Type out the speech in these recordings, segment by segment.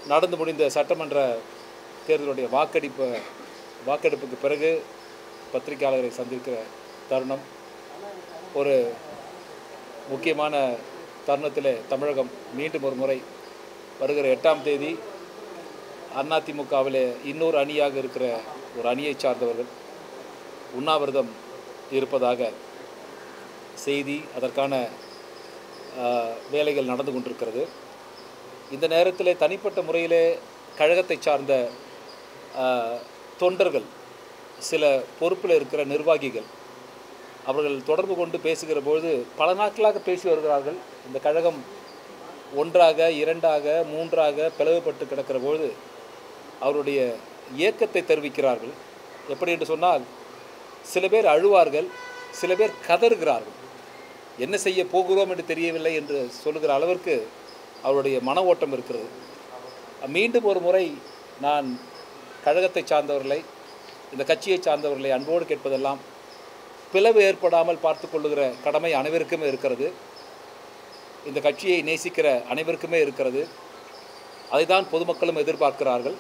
நடந்து முடிந்த சட்டமன்ற தேர்தலுடைய வாக்கெடுப்பு வாக்கெடுப்புக்கு பிறகு பத்திரிகையாளர்களை சந்திக்கிற தருணம் ஒரு முக்கியமான தருணத்தில் தமிழகம் மீண்டும் ஒரு முறை வருகிற எட்டாம் தேதி அதிமுகவில் இன்னொரு அணியாக இருக்கிற ஒரு அணியை சார்ந்தவர்கள் உண்ணாவிரதம் இருப்பதாக செய்தி அதற்கான ஆஹ், வேலைகள் நடந்து கொண்டிருக்கிறது இந்த நேரத்தில் தனிப்பட்ட முறையிலே கழகத்தை சார்ந்த ஆஹ், தொண்டர்கள் சில பொறுப்பில் இருக்கிற நிர்வாகிகள் அவர்கள் தொடர்பு கொண்டு பேசுகிற பொழுது பல நாட்களாக பேசி வருகிறார்கள் இந்த கழகம் ஒன்றாக இரண்டாக மூன்றாக பிளவுபட்டு கிடக்கிற பொழுது அவருடைய இயக்கத்தை தெரிவிக்கிறார்கள் எப்படி என்று சொன்னால் சில பேர் அழுவார்கள் சில பேர் கதறுகிறார்கள் என்ன செய்ய போகிறோம் என்று தெரியவில்லை என்று சொல்லுகிற அளவிற்கு அவருடைய மன ஓட்டம் இருக்கிறது மீண்டும் ஒரு முறை நான் கழகத்தை சார்ந்தவர்களை இந்த கட்சியை சார்ந்தவர்களை அன்போடு கேட்பதெல்லாம் பிளவு ஏற்படாமல் பார்த்து கொள்ளுகிற கடமை அனைவருக்குமே இருக்கிறது இந்த கட்சியை நேசிக்கிற அனைவருக்குமே இருக்கிறது அதைதான் பொதுமக்களும் எதிர்பார்க்கிறார்கள்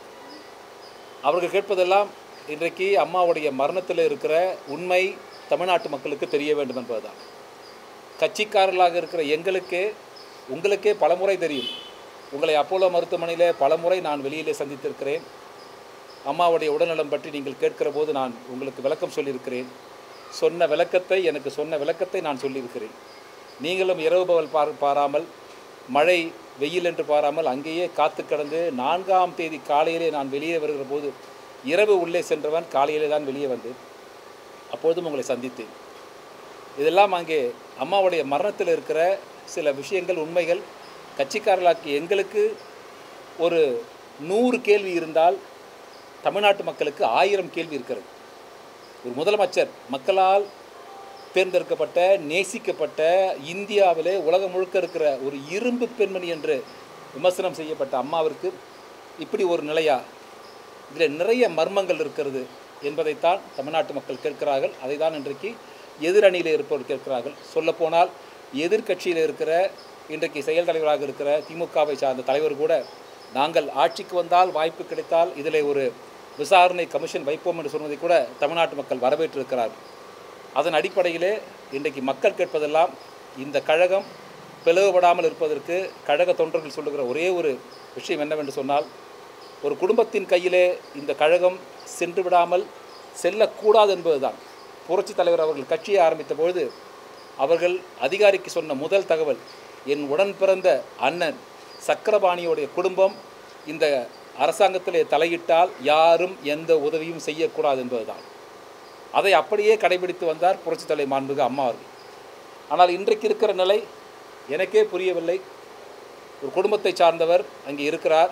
அவர்கள் கேட்பதெல்லாம் இன்றைக்கு அம்மாவுடைய மரணத்தில் இருக்கிற உண்மை தமிழ்நாட்டு மக்களுக்கு தெரிய வேண்டும் என்பதுதான் கட்சிக்காரர்களாக இருக்கிற எங்களுக்கே உங்களுக்கே பலமுறை தெரியும் உங்களை அப்போலோ மருத்துவமனையில் பலமுறை நான் வெளியிலே சந்தித்திருக்கிறேன் அம்மாவுடைய உடல்நலம் பற்றி நீங்கள் கேட்கிற போது நான் உங்களுக்கு விளக்கம் சொல்லியிருக்கிறேன் சொன்ன விளக்கத்தை எனக்கு சொன்ன விளக்கத்தை நான் சொல்லியிருக்கிறேன் நீங்களும் இரவு பகல் பார் பாராமல் மழை வெயில் என்று பாராமல் அங்கேயே காத்து கிடந்து நான்காம் தேதி காலையிலே நான் வெளியே வருகிற போது இரவு உள்ளே சென்றவன் காலையிலே தான் வெளியே வந்தேன் அப்பொழுதும் உங்களை சந்தித்தேன் இதெல்லாம் அங்கே அம்மாவுடைய மரணத்தில் இருக்கிற சில விஷயங்கள் உண்மைகள் கட்சிக்காரர்களாக்கி எங்களுக்கு ஒரு நூறு கேள்வி இருந்தால் தமிழ்நாட்டு மக்களுக்கு ஆயிரம் கேள்வி இருக்கிறது ஒரு முதலமைச்சர் மக்களால் தேர்ந்தெடுக்கப்பட்ட நேசிக்கப்பட்ட இந்தியாவிலே உலகம் முழுக்க இருக்கிற ஒரு இரும்பு பெண்மணி என்று விமர்சனம் செய்யப்பட்ட அம்மாவிற்கு இப்படி ஒரு நிலையா இதில் நிறைய மர்மங்கள் இருக்கிறது என்பதைத்தான் தமிழ்நாட்டு மக்கள் கேட்கிறார்கள் அதை தான் இன்றைக்கு எதிரணியில் இருப்பவர் கேட்கிறார்கள் சொல்லப்போனால் எதிர்க்கட்சியில் இருக்கிற இன்றைக்கு செயல் தலைவராக இருக்கிற திமுகவை சார்ந்த தலைவர் கூட நாங்கள் ஆட்சிக்கு வந்தால் வாய்ப்பு கிடைத்தால் இதில் ஒரு விசாரணை கமிஷன் வைப்போம் என்று சொன்னதை கூட தமிழ்நாட்டு மக்கள் வரவேற்றிருக்கிறார்கள் அதன் அடிப்படையிலே இன்றைக்கு மக்கள் கேட்பதெல்லாம் இந்த கழகம் பிளவுபடாமல் இருப்பதற்கு கழக தொண்டர்கள் சொல்லுகிற ஒரே ஒரு விஷயம் என்னவென்று சொன்னால் ஒரு குடும்பத்தின் கையிலே இந்த கழகம் சென்று விடாமல் செல்லக்கூடாது என்பதுதான் புரட்சித் தலைவர் அவர்கள் கட்சியை ஆரம்பித்த பொழுது அவர்கள் அதிகாரிக்கு சொன்ன முதல் தகவல் என் உடன் பிறந்த அண்ணன் சக்கரபாணியோடைய குடும்பம் இந்த அரசாங்கத்திலே தலையிட்டால் யாரும் எந்த உதவியும் செய்யக்கூடாது என்பதுதான் அதை அப்படியே கடைபிடித்து வந்தார் புரட்சித் தலைவர் மாண்புக அம்மா அவர்கள் ஆனால் இன்றைக்கு இருக்கிற நிலை எனக்கே புரியவில்லை ஒரு குடும்பத்தை சார்ந்தவர் அங்கே இருக்கிறார்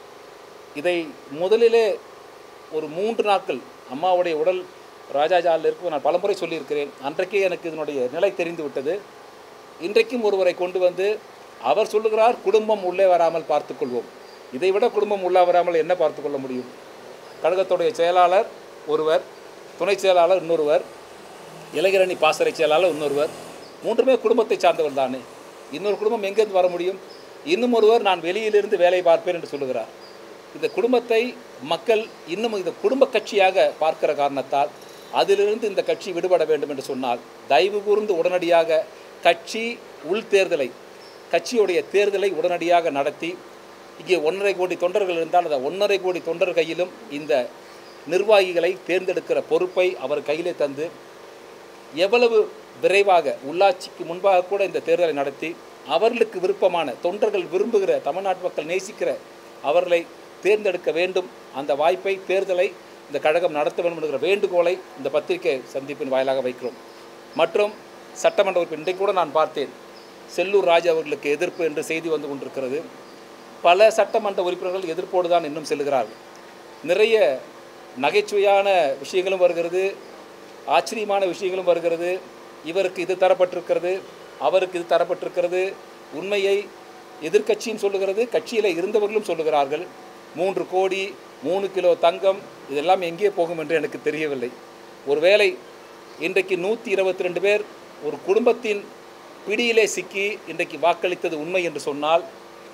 இதை முதலிலே ஒரு மூன்று நாட்கள் அம்மாவுடைய உடல் ராஜாஜாலில் இருக்கும் நான் பலமுறை சொல்லியிருக்கிறேன் அன்றைக்கே எனக்கு இதனுடைய நிலை தெரிந்து விட்டது இன்றைக்கும் ஒருவரை கொண்டு வந்து அவர் சொல்லுகிறார் குடும்பம் உள்ளே வராமல் பார்த்துக்கொள்வோம் இதை விட குடும்பம் உள்ளே வராமல் என்ன பார்த்துக்கொள்ள முடியும் கழகத்துடைய செயலாளர் ஒருவர் துணை செயலாளர் இன்னொருவர் இளைஞரணி பாசறை செயலாளர் இன்னொருவர் மூன்றுமே குடும்பத்தை சார்ந்தவர் தானே இன்னொரு குடும்பம் எங்கேருந்து வர முடியும் இன்னும் ஒருவர் நான் வெளியிலிருந்து வேலை பார்ப்பேன் என்று சொல்லுகிறார் இந்த குடும்பத்தை மக்கள் இன்னும் இந்த குடும்ப கட்சியாக பார்க்கிற காரணத்தால் அதிலிருந்து இந்த கட்சி விடுபட வேண்டும் என்று சொன்னால் தயவு கூர்ந்து உடனடியாக கட்சி உள் தேர்தலை கட்சியுடைய தேர்தலை உடனடியாக நடத்தி இங்கே ஒன்றரை கோடி தொண்டர்கள் இருந்தால் அந்த ஒன்றரை கோடி தொண்டர் கையிலும் இந்த நிர்வாகிகளை தேர்ந்தெடுக்கிற பொறுப்பை அவர் கையிலே தந்து எவ்வளவு விரைவாக உள்ளாட்சிக்கு முன்பாக கூட இந்த தேர்தலை நடத்தி அவர்களுக்கு விருப்பமான தொண்டர்கள் விரும்புகிற தமிழ்நாட்டு மக்கள் நேசிக்கிற அவர்களை தேர்ந்தெடுக்க வேண்டும் அந்த வாய்ப்பை தேர்தலை இந்த கழகம் நடத்த வேண்டும் என்கிற வேண்டுகோளை இந்த பத்திரிகை சந்திப்பின் வாயிலாக வைக்கிறோம் மற்றும் சட்டமன்ற உறுப்பினர் இன்றைக்கு கூட நான் பார்த்தேன் செல்லூர் ராஜு அவர்களுக்கு எதிர்ப்பு என்று செய்தி வந்து கொண்டிருக்கிறது பல சட்டமன்ற உறுப்பினர்கள் எதிர்ப்போடு தான் இன்னும் செல்கிறார்கள் நிறைய நகைச்சுவையான விஷயங்களும் வருகிறது ஆச்சரியமான விஷயங்களும் வருகிறது இவருக்கு இது தரப்பட்டிருக்கிறது அவருக்கு இது தரப்பட்டிருக்கிறது உண்மையை எதிர்க்கட்சியும் சொல்லுகிறது கட்சியில் இருந்தவர்களும் சொல்லுகிறார்கள் மூன்று கோடி மூணு கிலோ தங்கம் இதெல்லாம் எங்கே போகும் என்று எனக்கு தெரியவில்லை ஒருவேளை இன்றைக்கு நூற்றி இருபத்தி ரெண்டு பேர் ஒரு குடும்பத்தின் பிடியிலே சிக்கி இன்றைக்கு வாக்களித்தது உண்மை என்று சொன்னால்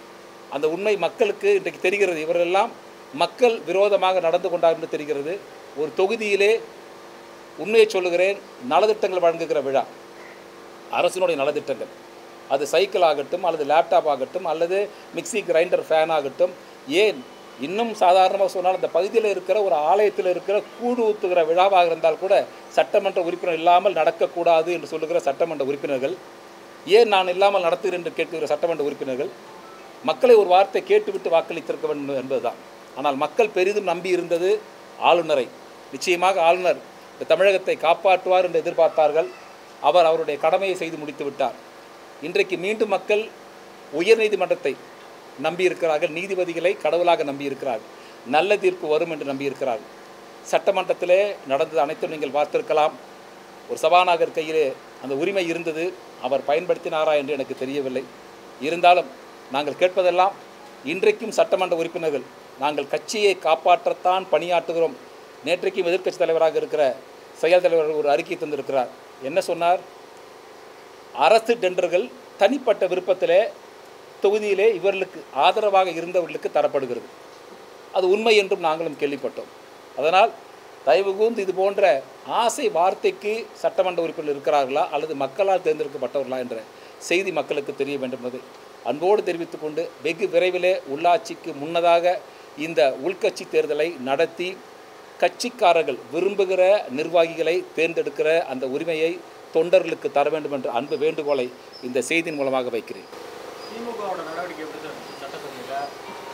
அந்த உண்மை மக்களுக்கு இன்றைக்கு தெரிகிறது இவரெல்லாம் மக்கள் விரோதமாக நடந்து கொண்டார் என்று தெரிகிறது ஒரு தொகுதியிலே உண்மையை சொல்லுகிறேன் நலத்திட்டங்கள் வழங்குகிற விழா அரசினுடைய நலத்திட்டங்கள் அது சைக்கிள் ஆகட்டும் அல்லது லேப்டாப் ஆகட்டும் அல்லது மிக்ஸி கிரைண்டர் ஃபேன் ஆகட்டும் ஏன் இன்னும் சாதாரணமாக சொன்னால் அந்த பகுதியில் இருக்கிற ஒரு ஆலயத்தில் இருக்கிற கூடு ஊத்துகிற விழாவாக இருந்தால் கூட சட்டமன்ற உறுப்பினர் இல்லாமல் நடக்கக்கூடாது என்று சொல்லுகிற சட்டமன்ற உறுப்பினர்கள் ஏன் நான் இல்லாமல் நடத்துகிறேன் என்று கேட்கிற சட்டமன்ற உறுப்பினர்கள் மக்களை ஒரு வார்த்தை கேட்டுவிட்டு வாக்களித்திருக்க வேண்டும் என்பதுதான் ஆனால் மக்கள் பெரிதும் நம்பி இருந்தது ஆளுநரை நிச்சயமாக ஆளுநர் இந்த தமிழகத்தை காப்பாற்றுவார் என்று எதிர்பார்த்தார்கள் அவர் அவருடைய கடமையை செய்து முடித்து விட்டார் இன்றைக்கு மீண்டும் மக்கள் உயர்நீதிமன்றத்தை நம்பியிருக்கிறார்கள் நீதிபதிகளை கடவுளாக நம்பியிருக்கிறார்கள் நல்ல தீர்ப்பு வரும் என்று நம்பியிருக்கிறார்கள் சட்டமன்றத்திலே நடந்தது அனைத்தும் நீங்கள் பார்த்திருக்கலாம் ஒரு சபாநாயகர் கையிலே அந்த உரிமை இருந்தது அவர் பயன்படுத்தினாரா என்று எனக்கு தெரியவில்லை இருந்தாலும் நாங்கள் கேட்பதெல்லாம் இன்றைக்கும் சட்டமன்ற உறுப்பினர்கள் நாங்கள் கட்சியை காப்பாற்றத்தான் பணியாற்றுகிறோம் நேற்றைக்கும் எதிர்க்கட்சி தலைவராக இருக்கிற செயல் தலைவர் ஒரு அறிக்கை தந்திருக்கிறார் என்ன சொன்னார் அரசு டெண்டர்கள் தனிப்பட்ட விருப்பத்திலே தொகுதியிலே இவர்களுக்கு ஆதரவாக இருந்தவர்களுக்கு தரப்படுகிறது அது உண்மை என்றும் நாங்களும் கேள்விப்பட்டோம் அதனால் தயவு கூர்ந்து இது போன்ற ஆசை வார்த்தைக்கு சட்டமன்ற உறுப்பினர் இருக்கிறார்களா அல்லது மக்களால் தேர்ந்தெடுக்கப்பட்டவர்களா என்ற செய்தி மக்களுக்கு தெரிய வேண்டும் என்பதை அன்போடு தெரிவித்துக் கொண்டு வெகு விரைவிலே உள்ளாட்சிக்கு முன்னதாக இந்த உள்கட்சி தேர்தலை நடத்தி கட்சிக்காரர்கள் விரும்புகிற நிர்வாகிகளை தேர்ந்தெடுக்கிற அந்த உரிமையை தொண்டர்களுக்கு தர வேண்டும் என்ற அன்பு வேண்டுகோளை இந்த செய்தியின் மூலமாக வைக்கிறேன் திமுகவோட நடவடிக்கை எப்படி சார் சட்டசபையில்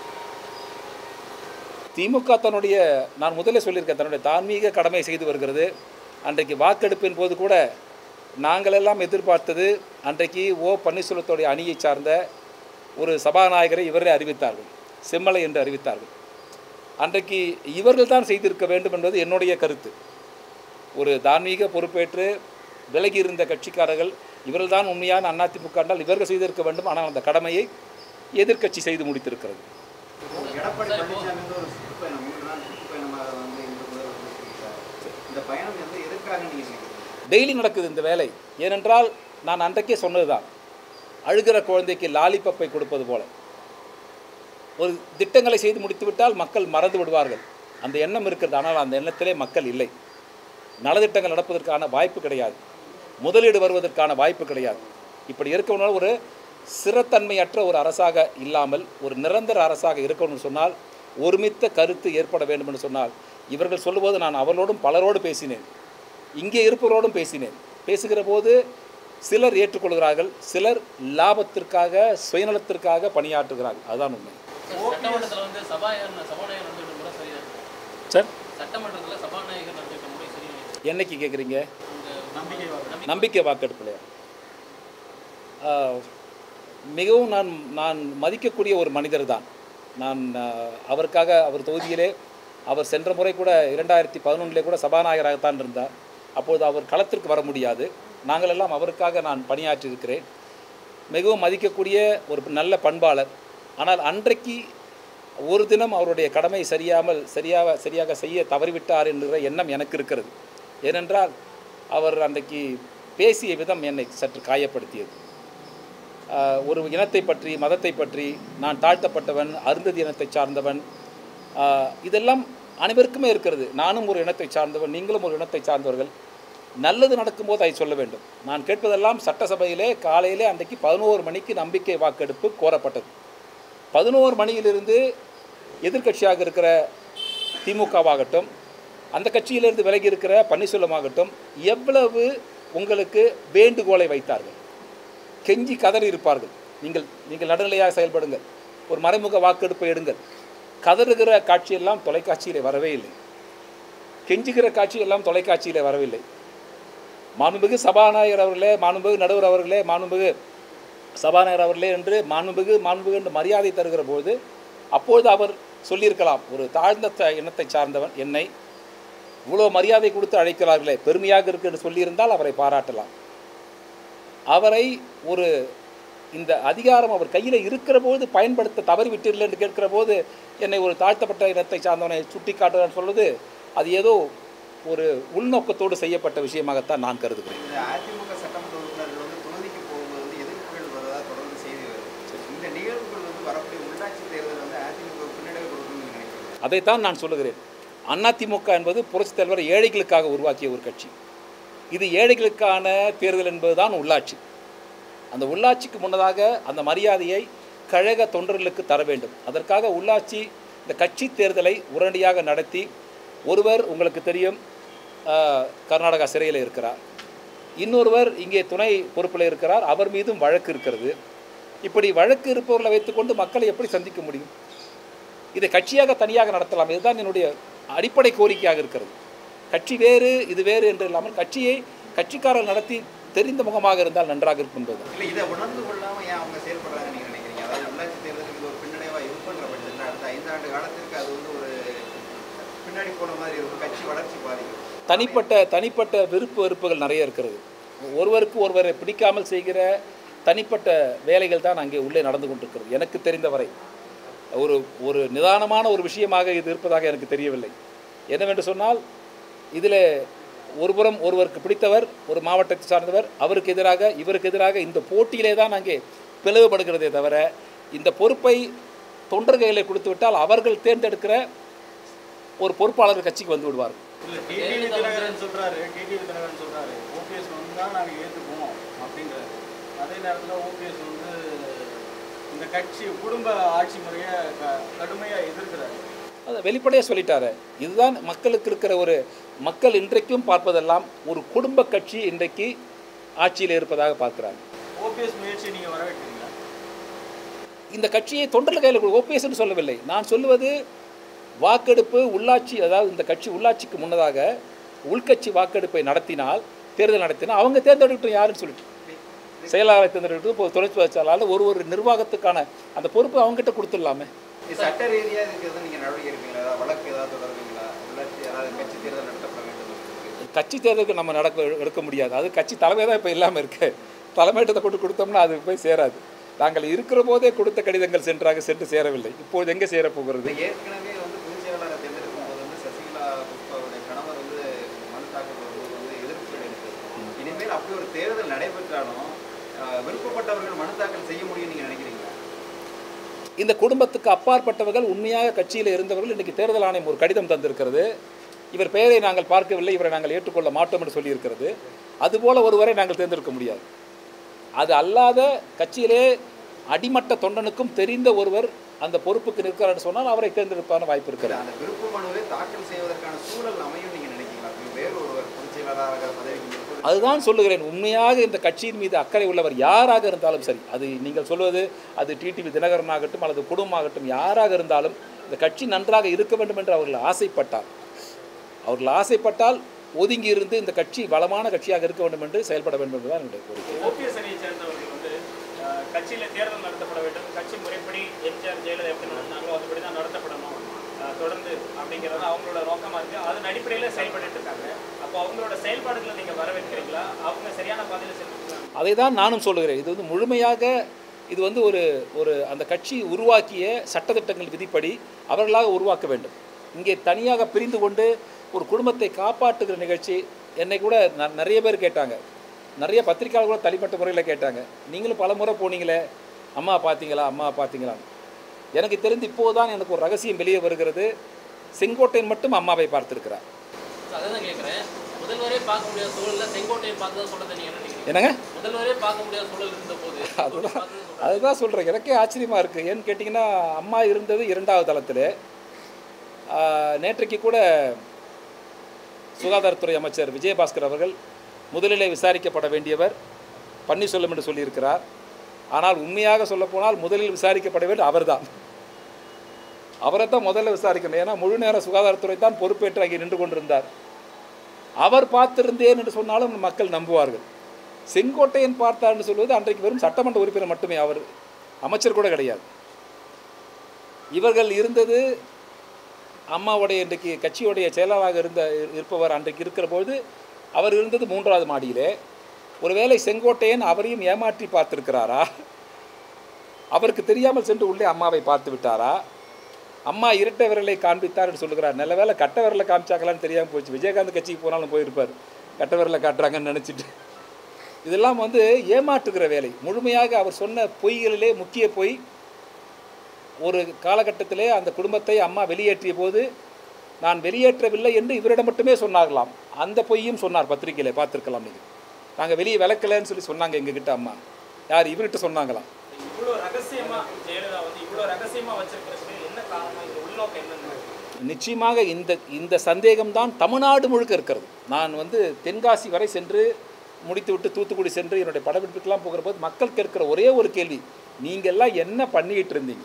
திமுக தன்னுடைய நான் முதல்ல சொல்லியிருக்கேன் தன்னுடைய தார்மீக கடமை செய்து வருகிறது அன்றைக்கு வாக்கெடுப்பின் போது கூட நாங்கள் எல்லாம் எதிர்பார்த்தது அன்றைக்கு ஓ பன்னீர்செல்வத்துடைய அணியை சார்ந்த ஒரு சபாநாயகரை இவரே அறிவித்தார்கள் செம்மலை என்று அறிவித்தார்கள் அன்றைக்கு இவர்கள் தான் செய்திருக்க வேண்டும் என்பது என்னுடைய கருத்து ஒரு தார்மீக பொறுப்பேற்று விலகி இருந்த கட்சிக்காரர்கள் இவர்கள் தான் உண்மையான அதிமுக என்றால் இவர்கள் செய்திருக்க வேண்டும் ஆனால் அந்த கடமையை எதிர்க்கட்சி செய்து முடித்திருக்கிறது எடப்பாடி பழனிசாமி வந்து ஒரு சுற்றுப்பயணம் மூன்று நாள் சுற்றுப்பயணமாக வந்து இன்று முதல் வந்திருக்கிறார். இந்த பயணம் வந்து எதற்காக நீங்க நினைக்கிறீங்க டெய்லி நடக்குது இந்த வேலை ஏனென்றால் நான் அன்றைக்கே சொன்னதுதான் அழுகிற குழந்தைக்கு லாலிபப்பை கொடுப்பது போல ஒரு திட்டங்களை செய்து முடித்துவிட்டால் மக்கள் மறந்து விடுவார்கள் அந்த எண்ணம் இருக்கிறது ஆனால் அந்த எண்ணத்திலே மக்கள் இல்லை நலத்திட்டங்கள் நடப்பதற்கான வாய்ப்பு கிடையாது முதலீடு வருவதற்கான வாய்ப்பு கிடையாது இப்படி இருக்கணும்னா ஒரு சிறத்தன்மையற்ற ஒரு அரசாக இல்லாமல் ஒரு நிரந்தர அரசாக இருக்கணும்னு சொன்னால் ஒருமித்த கருத்து ஏற்பட வேண்டும் என்று சொன்னால் இவர்கள் சொல்லும்போது நான் அவர்களோடும் பலரோடு பேசினேன் இங்கே இருப்பவரோடும் பேசினேன் பேசுகிற போது சிலர் ஏற்றுக்கொள்கிறார்கள் சிலர் லாபத்திற்காக சுயநலத்திற்காக பணியாற்றுகிறார்கள் அதுதான் உண்மை சட்டமன்றத்தில் வந்து சபாநாயகர் சபாநாயகர் நடந்துகிட்ட முறை சரியா இருக்கு சார் சட்டமன்றத்தில் சபாநாயகர் நடந்துகிட்ட முறை சரியா இருக்கு என்னைக்கு கேட்குறீங்க இந்த நம்பிக்கை வாக்கு. நம்பிக்கை வாக்கெடுப்பில் மிகவும் நான் நான் மதிக்கக்கூடிய ஒரு மனிதர் தான் நான் ஆஹ், அவருக்காக அவர் தொகுதியிலே அவர் சென்ற முறை கூட இரண்டாயிரத்தி பதினொன்றிலே கூட சபாநாயகராகத்தான் இருந்தார் அப்போது அவர் களத்திற்கு வர முடியாது நாங்கள் எல்லாம் அவருக்காக நான் பணியாற்றியிருக்கிறேன் மிகவும் மதிக்கக்கூடிய ஒரு நல்ல பண்பாளர் ஆனால் அன்றைக்கு ஒரு தினம் அவருடைய கடமை சரியாமல் சரியாக சரியாக செய்ய தவறிவிட்டார் என்கிற எண்ணம் எனக்கு இருக்கிறது ஏனென்றால் அவர் அன்றைக்கு பேசிய விதம் என்னை சற்று காயப்படுத்தியது ஆஹ், ஒரு இனத்தை பற்றி மதத்தை பற்றி நான் தாழ்த்தப்பட்டவன் அருந்ததி இனத்தை சார்ந்தவன் ஆஹ், இதெல்லாம் அனைவருக்குமே இருக்கிறது நானும் ஒரு இனத்தை சார்ந்தவன் நீங்களும் ஒரு இனத்தை சார்ந்தவர்கள் நல்லது நடக்கும்போது அதை சொல்ல வேண்டும் நான் கேட்பதெல்லாம் சட்டசபையிலே காலையிலே அன்றைக்கு பதினோரு மணிக்கு நம்பிக்கை வாக்கெடுப்பு கோரப்பட்டது பதினோரு மணியிலிருந்து எதிர்க்கட்சியாக இருக்கிற திமுகவாகட்டும் அந்த கட்சியிலிருந்து விலகி இருக்கிற பன்னீர்செல்வமாகட்டும் எவ்வளவு உங்களுக்கு வேண்டுகோளை வைத்தார்கள் கெஞ்சி கதறி இருப்பார்கள் நீங்கள் நீங்கள் நடுநிலையாக செயல்படுங்கள் ஒரு மறைமுக வாக்கெடுப்பை எடுங்கள் கதறுகிற காட்சியெல்லாம் தொலைக்காட்சியிலே வரவே இல்லை கெஞ்சுகிற காட்சியெல்லாம் தொலைக்காட்சியிலே வரவில்லை மாண்புமிகு சபாநாயகர் அவர்களே மாண்புமிகு நடுவர் அவர்களே மாண்புமிகு சபாநாயகர் அவர்களே என்று மாண்புமிகு மாண்புமிகு என்று மரியாதை தருகிற பொழுது அப்பொழுது அவர் சொல்லியிருக்கலாம் ஒரு தாழ்ந்த த- இனத்தை சார்ந்தவன் என்னை இவ்வளோ மரியாதை கொடுத்து அழைக்கிறார்களே பெருமையாக இருக்கு என்று சொல்லியிருந்தால் அவரை பாராட்டலாம் அவரை ஒரு இந்த அதிகாரம் அவர் கையில் இருக்கிற போது பயன்படுத்த தவறிவிட்டீர்கள் என்று கேட்கிற போது என்னை ஒரு தாழ்த்தப்பட்ட இனத்தை சார்ந்தவனை சுட்டி காட்டுறான்னு சொல்வது அது ஏதோ ஒரு உள்நோக்கத்தோடு செய்யப்பட்ட விஷயமாகத்தான் நான் கருதுகிறேன் இந்த அதிமுக சட்டமன்ற உறுப்பினர்கள் வந்து தொகுதிக்கு போகும்போது வந்து எதிர்ப்புகள் வருவதாக தொடர்ந்து செய்தி வருது இந்த நிகழ்வுகள் வந்து வந்து வரக்கூடிய உள்ளாட்சி தேர்தல் வந்து அதிமுக பின்னடைவு கொடுக்கணும்னு நீங்க நினைக்கிறீங்க அதைத்தான் நான் சொல்லுகிறேன் அதிமுக என்பது புரட்சித் தலைவர் ஏழைகளுக்காக உருவாக்கிய ஒரு கட்சி இது ஏழைகளுக்கான தேர்தல் என்பதுதான் உள்ளாட்சி அந்த உள்ளாட்சிக்கு முன்னதாக அந்த மரியாதையை கழக தொண்டர்களுக்கு தர வேண்டும் அதற்காக உள்ளாட்சி இந்த கட்சி தேர்தலை உடனடியாக நடத்தி ஒருவர் உங்களுக்கு தெரியும் ஆஹ், கர்நாடகா சிறையில் இருக்கிறார் இன்னொருவர் இங்கே துணை பொறுப்பில் இருக்கிறார் அவர் மீதும் வழக்கு இருக்கிறது இப்படி வழக்கு இருப்பவர்களை வைத்துக்கொண்டு மக்களை எப்படி சந்திக்க முடியும் இதை கட்சியாக தனியாக நடத்தலாம் இதுதான் என்னுடைய அடிப்படை கோரிக்கையாக இருக்கிறது கட்சி வேறு இது வேறு என்று இல்லாமல் கட்சியை கட்சிக்காரர் நடத்தி தெரிந்த முகமாக இருந்தால் நன்றாக இருக்கும் என்பது இல்ல இதை உணர்ந்து கொள்ளாம ஏன் அவங்க செயல்படுறாங்க நீங்க நினைக்கிறீங்க அதாவது உள்ளாட்சி தேர்தலுக்கு இது ஒரு பின்னடைவா இருக்கின்ற பட்சத்தில் அடுத்த ஐந்தாண்டு காலத்திற்கு அது வந்து ஒரு பின்னாடி போன மாதிரி இருக்கும் கட்சி வளர்ச்சி பாதிக்கும் தனிப்பட்ட தனிப்பட்ட விருப்பு வெறுப்புகள் நிறைய இருக்கிறது ஒருவருக்கு ஒருவரை பிடிக்காமல் செய்கிற தனிப்பட்ட வேலைகள் தான் அங்கே உள்ளே நடந்து கொண்டிருக்கிறது எனக்கு தெரிந்தவரை ஒரு ஒரு நிதானமான ஒரு விஷயமாக இது இருப்பதாக எனக்கு தெரியவில்லை என்னவென்று சொன்னால் இதில் ஒருபுறம் ஒருவருக்கு பிடித்தவர் ஒரு மாவட்டத்தை சார்ந்தவர் அவருக்கு எதிராக இவருக்கு எதிராக இந்த போட்டியிலே தான் அங்கே பிளவுபடுகிறதே தவிர இந்த பொறுப்பை தொண்டர் கையில் கொடுத்து விட்டால் அவர்கள் தேர்ந்தெடுக்கிற ஒரு பொறுப்பாளர் கட்சிக்கு வந்து விடுவார்கள் இல்ல டிடிவி தினகரன் சொல்றாரு டிடிவி தினகரன் சொல்றாரு ஓபிஎஸ் வந்து தான் நாங்கள் ஏற்றுக்குவோம் அப்படின்றாரு அதே நேரத்தில் ஓபிஎஸ் வந்து இந்த கட்சி குடும்ப ஆட்சி முறையை க கடுமையாக எதிர்க்கிறாரு அதை வெளிப்படையாக சொல்லிட்டாரு இதுதான் மக்களுக்கு இருக்கிற ஒரு மக்கள் இன்றைக்கும் பார்ப்பதெல்லாம் ஒரு குடும்ப கட்சி இன்றைக்கு ஆட்சியில் இருப்பதாக பார்க்கிறாங்க ஓபிஎஸ் முயற்சியை நீங்கள் வரவேற்கிறீங்களா இந்த கட்சியை தொண்டர்கள் கையில் கொடு ஓபிஎஸ்ன்னு சொல்லவில்லை நான் சொல்லுவது வாக்கெடுப்பு உள்ளாட்சி அதாவது இந்த கட்சி உள்ளாட்சிக்கு முன்னதாக உள்கட்சி வாக்கெடுப்பை நடத்தினால் தேர்தல் நடத்தினால் அவங்க தேர்ந்தெடுக்கட்டும் யாருன்னு சொல்லிட்டு செயலாளரை தேர்ந்தெடுக்கட்டும் இப்போ துணை செயலாளர் ஒரு ஒரு நிர்வாகத்துக்கான அந்த பொறுப்பு அவங்ககிட்ட கொடுத்துடலாமே இது சட்ட ரீதியா இதுக்கு எதுவும் நீங்க நடவடிக்கை எடுப்பீங்களா ஏதாவது வழக்கு ஏதாவது தொடர்பீங்களா உள்ளாட்சி ஏதாவது கட்சி தேர்தல் நடத்தப்பட வேண்டும் என்று சொல்லி. கட்சி தேர்தலுக்கு நம்ம நடக்க எடுக்க முடியாது அது கட்சி தலைமை தான் இப்போ இல்லாமல் இருக்கு தலைமையிட்டத்தை கொண்டு கொடுத்தோம்னா அது போய் சேராது நாங்கள் இருக்கிற போதே கொடுத்த கடிதங்கள் சென்றாக சென்று சேரவில்லை இப்போது எங்கே சேரப் போகிறது இது ஏற்கனவே வந்து பொதுச் செயலாளரை தேர்ந்தெடுக்கும் போது வந்து சசிகலா புஷ்பாவுடைய கணவர் வந்து மனு தாக்கல் வரும்போது வந்து எதிர்ப்பு தெரிவித்தது இனிமேல் அப்படி ஒரு தேர்தல் நடைபெற்றாலும் ஆஹ், விருப்பப்பட்டவர்கள் மனு தாக்கல் செய்ய முடியும் நீங்க நினைக்கிறீங்களா இந்த குடும்பத்துக்கு அப்பாற்பட்டவர்கள் உண்மையாக கட்சியில் இருந்தவர்கள் இன்றைக்கு தேர்தல் ஆணையம் ஒரு கடிதம் தந்திருக்கிறது இவர் பெயரை நாங்கள் பார்க்கவில்லை இவரை நாங்கள் ஏற்றுக்கொள்ள மாட்டோம் என்று சொல்லியிருக்கிறது அதுபோல ஒருவரை நாங்கள் தேர்ந்தெடுக்க முடியாது அது அல்லாத கட்சியிலே அடிமட்ட தொண்டனுக்கும் தெரிந்த ஒருவர் அந்த பொறுப்புக்கு நிற்கிறார் சொன்னால் அவரை தேர்ந்தெடுப்பான வாய்ப்பு இருக்கிறது அந்த விருப்ப மனுவை தாக்கல் செய்வதற்கான சூழல் அமையும் நீங்க நினைக்கிறீங்களா அப்படி வேறு ஒருவர் பொதுச் செயலாளராக பதவிக்கு இருப்பது அதுதான் சொல்லுகிறேன் உண்மையாக இந்த கட்சியின் மீது அக்கறை உள்ளவர் யாராக இருந்தாலும் சரி அது நீங்கள் சொல்வது அது டிடிவி தினகரனாகட்டும் அல்லது குடும்பமாகட்டும் யாராக இருந்தாலும் இந்த கட்சி நன்றாக இருக்க வேண்டும் என்று அவர்கள் ஆசைப்பட்டார் அவர்கள் ஆசைப்பட்டால் ஒதுங்கி இருந்து இந்த கட்சி வளமான கட்சியாக இருக்க வேண்டும் என்று செயல்பட வேண்டும் என்பதுதான் என்னுடைய கோரிக்கை ஓபிஎஸ் அணியை சேர்ந்தவர்கள் வந்து அஹ், கட்சியில தேர்தல் நடத்தப்பட வேண்டும் கட்சி முறைப்படி எம்ஜிஆர் ஜெயலலிதா எப்படி நடந்தாங்களோ அதுபடி தான் நடத்தப்படணும் அஹ், தொடர்ந்து அப்படிங்கிறது அவங்களோட நோக்கமா இருக்கு அதன் அடிப்படையில செயல்பட்டு இருக்காங்க அப்போ அவங்களோட செயல்பாடுகளை நீங்க வரவேற்கிறீங்களா அவங்க சரியான பாதையில செலுத்துறாங்க அதை தான் நானும் சொல்லுகிறேன் இது வந்து முழுமையாக இது வந்து ஒரு ஒரு அந்த கட்சி உருவாக்கிய சட்டத்திட்டங்கள் விதிப்படி அவர்களாக உருவாக்க வேண்டும் இங்கே தனியாக பிரிந்து கொண்டு ஒரு குடும்பத்தை காப்பாற்றுகிற நிகழ்ச்சி என்னை கூட ந- நிறைய பேர் கேட்டாங்க நிறைய பத்திரிக்கையாளர் கூட தனிப்பட்ட முறையில் கேட்டாங்க நீங்களும் பல முறை போனீங்களே அம்மா பார்த்தீங்களா அம்மா பார்த்தீங்களா எனக்கு தெரிந்து இப்போதான் எனக்கு ஒரு ரகசியம் வெளியே வருகிறது செங்கோட்டையன் மட்டும் அம்மாவை பார்த்திருக்கிறார் அதான் கேட்குறேன் முதல்வரே பார்க்க முடியாத சூழல்ல செங்கோட்டையை பார்த்ததா சொல்றதை நீங்க என்ன நினைக்கிறீங்க என்னங்க முதல்வரே பார்க்க முடியாத சூழல் இருந்த போது அதுதான் பார்த்ததை சொல்றேன். அதுதான் சொல்கிறேன் எனக்கே ஆச்சரியமாக இருக்குது ஏன்னு கேட்டிங்கன்னா அம்மா இருந்தது இரண்டாவது தளத்தில் நேற்றைக்கு கூட சுகாதாரத்துறை அமைச்சர் விஜயபாஸ்கர் அவர்கள் முதலிலே விசாரிக்கப்பட வேண்டியவர் பன்னீர்செல்வம் என்று சொல்லியிருக்கிறார் ஆனால் உண்மையாக சொல்லப்போனால் முதலில் விசாரிக்கப்பட வேண்டிய அவர்தான் அவரை தான் முதல்ல விசாரிக்கணும் ஏன்னா முழு நேர சுகாதாரத்துறை தான் பொறுப்பேற்று அங்கே நின்று கொண்டிருந்தார் அவர் பார்த்திருந்தேன் என்று சொன்னாலும் மக்கள் நம்புவார்கள் செங்கோட்டையன் பார்த்தார் என்று சொல்வது அன்றைக்கு வெறும் சட்டமன்ற உறுப்பினர் மட்டுமே அவர் அமைச்சர் கூட கிடையாது இவர்கள் இருந்தது அம்மாவுடைய இன்றைக்கு கட்சியுடைய செயலாளராக இருந்த இருப்பவர் அன்றைக்கு இருக்கிற பொழுது அவர் இருந்தது மூன்றாவது மாடியிலே ஒருவேளை செங்கோட்டையன் அவரையும் ஏமாற்றி பார்த்திருக்கிறாரா அவருக்கு தெரியாமல் சென்று உள்ளே அம்மாவை பார்த்து விட்டாரா அம்மா இரட்டை விரலை காண்பித்தார் என்று சொல்லுகிறார் நல்ல வேளை கட்ட விரலை காமிச்சாங்களான்னு தெரியாமல் போச்சு விஜயகாந்த் கட்சிக்கு போனாலும் போயிருப்பார் கட்ட விரலை காட்டுறாங்கன்னு நினச்சிட்டு இதெல்லாம் வந்து ஏமாற்றுகிற வேலை முழுமையாக அவர் சொன்ன பொய்களிலே முக்கிய பொய் ஒரு காலகட்டத்திலே அந்த குடும்பத்தை அம்மா வெளியேற்றிய போது நான் வெளியேற்றவில்லை என்று இவரிடம் மட்டுமே சொன்னார்களாம் அந்த பொய்யும் சொன்னார் பத்திரிக்கையில் பார்த்துருக்கலாம் நீங்கள் நாங்கள் வெளியே விளக்கலைன்னு சொல்லி சொன்னாங்க எங்ககிட்ட அம்மா யார் இவர்கிட்ட சொன்னாங்களாம் இவ்வளோ ரகசியமா ஜெயலலிதா வந்து இவ்வளோ ரகசியமா வச்சிருக்கிறதுக்கு என்ன காரணம் இது உள்நோக்கம் என்னன்னு நிச்சயமாக இந்த இந்த சந்தேகம்தான் தமிழ்நாடு முழுக்க இருக்கிறது நான் வந்து தென்காசி வரை சென்று முடித்துவிட்டு தூத்துக்குடி சென்று என்னுடைய படப்பிடிப்புக்கெல்லாம் போகிற போது மக்கள் கேட்கிற ஒரே ஒரு கேள்வி நீங்கள்லாம் என்ன பண்ணிக்கிட்டு இருந்தீங்க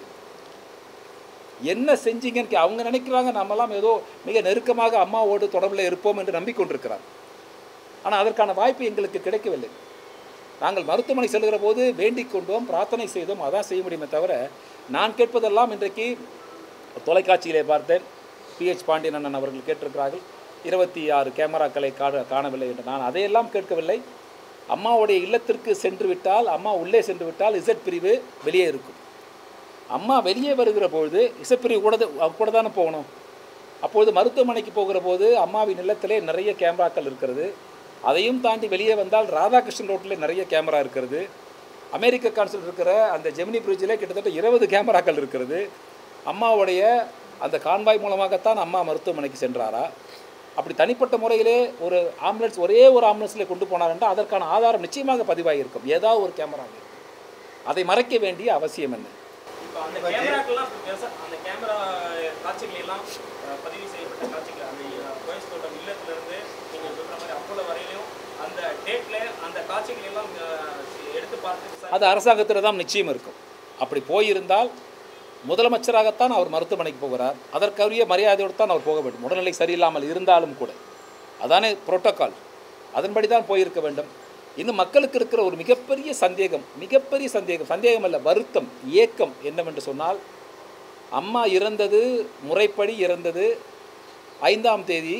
என்ன செஞ்சீங்கன்னு கே- அவங்க நினைக்கிறாங்க நம்மலாம் ஏதோ மிக நெருக்கமாக அம்மாவோடு தொடர்பில் இருப்போம் என்று நம்பிக்கொண்டிருக்கிறார் ஆனால் அதற்கான வாய்ப்பு எங்களுக்கு கிடைக்கவில்லை நாங்கள் மருத்துவமனை செல்கிற போது வேண்டிக் கொண்டோம் பிரார்த்தனை செய்தோம் அதான் செய்ய முடியுமே தவிர நான் கேட்பதெல்லாம் இன்றைக்கு தொலைக்காட்சியிலே பார்த்தேன் பிஹெச் பாண்டியன் அண்ணன் அவர்கள் கேட்டிருக்கிறார்கள் இருபத்தி ஆறு கேமராக்களை காண காணவில்லை என்று நான் அதையெல்லாம் கேட்கவில்லை அம்மாவுடைய இல்லத்திற்கு சென்று விட்டால் அம்மா உள்ளே சென்று விட்டால் இசட் பிரிவு வெளியே இருக்கும் அம்மா வெளியே வருகிற பொழுது இசட் பிரிவு கூட தான் கூட தானே போகணும் அப்பொழுது மருத்துவமனைக்கு போகிற போது அம்மாவின் இல்லத்திலே நிறைய கேமராக்கள் இருக்கிறது அதையும் தாண்டி வெளியே வந்தால் ராதாகிருஷ்ணன் ரோட்டில் நிறைய கேமரா இருக்கிறது அமெரிக்க கான்சுல் இருக்கிற அந்த ஜெமினி பிரிட்ஜில் கிட்டத்தட்ட இருபது கேமராக்கள் இருக்கிறது அம்மாவுடைய அந்த கான்வாய் மூலமாகத்தான் அம்மா மருத்துவமனைக்கு சென்றாரா அப்படி தனிப்பட்ட முறையிலே ஒரு ஆம்புலன்ஸ் ஒரே ஒரு ஆம்புலன்ஸில் கொண்டு போனார் என்றால் அதற்கான ஆதாரம் நிச்சயமாக பதிவாகியிருக்கும் ஏதாவது ஒரு கேமரா அதை மறைக்க வேண்டிய அவசியம் என்ன இப்போ அந்த கேமராக்கெல்லாம் பெருசா அந்த கேமரா காட்சிகள் எல்லாம் அஹ், பதிவு செய்யப்பட்ட காட்சிகள் அந்த அஹ், கோயஸ் தோட்டம் இல்லத்துல இருந்து நீங்க சொல்ற மாதிரி அப்போல வரையிலும் அந்த டேட்ல அந்த காட்சிகள் எல்லாம் அஹ், எடுத்து பார்த்து விசாரி- அது அரசாங்கத்தில் தான் நிச்சயம் இருக்கும் அப்படி போயிருந்தால் முதலமைச்சராகத்தான் அவர் மருத்துவமனைக்கு போகிறார் அதற்குரிய மரியாதையோடு தான் அவர் போக வேண்டும் உடல்நிலை சரியில்லாமல் இருந்தாலும் கூட அதானே புரோட்டோகால் அதன்படி தான் போயிருக்க வேண்டும் இன்னும் மக்களுக்கு இருக்கிற ஒரு மிகப்பெரிய சந்தேகம் மிகப்பெரிய சந்தேகம் சந்தேகம் அல்ல வருத்தம் ஏக்கம் என்னவென்று சொன்னால் அம்மா இறந்தது முறைப்படி இறந்தது ஐந்தாம் தேதி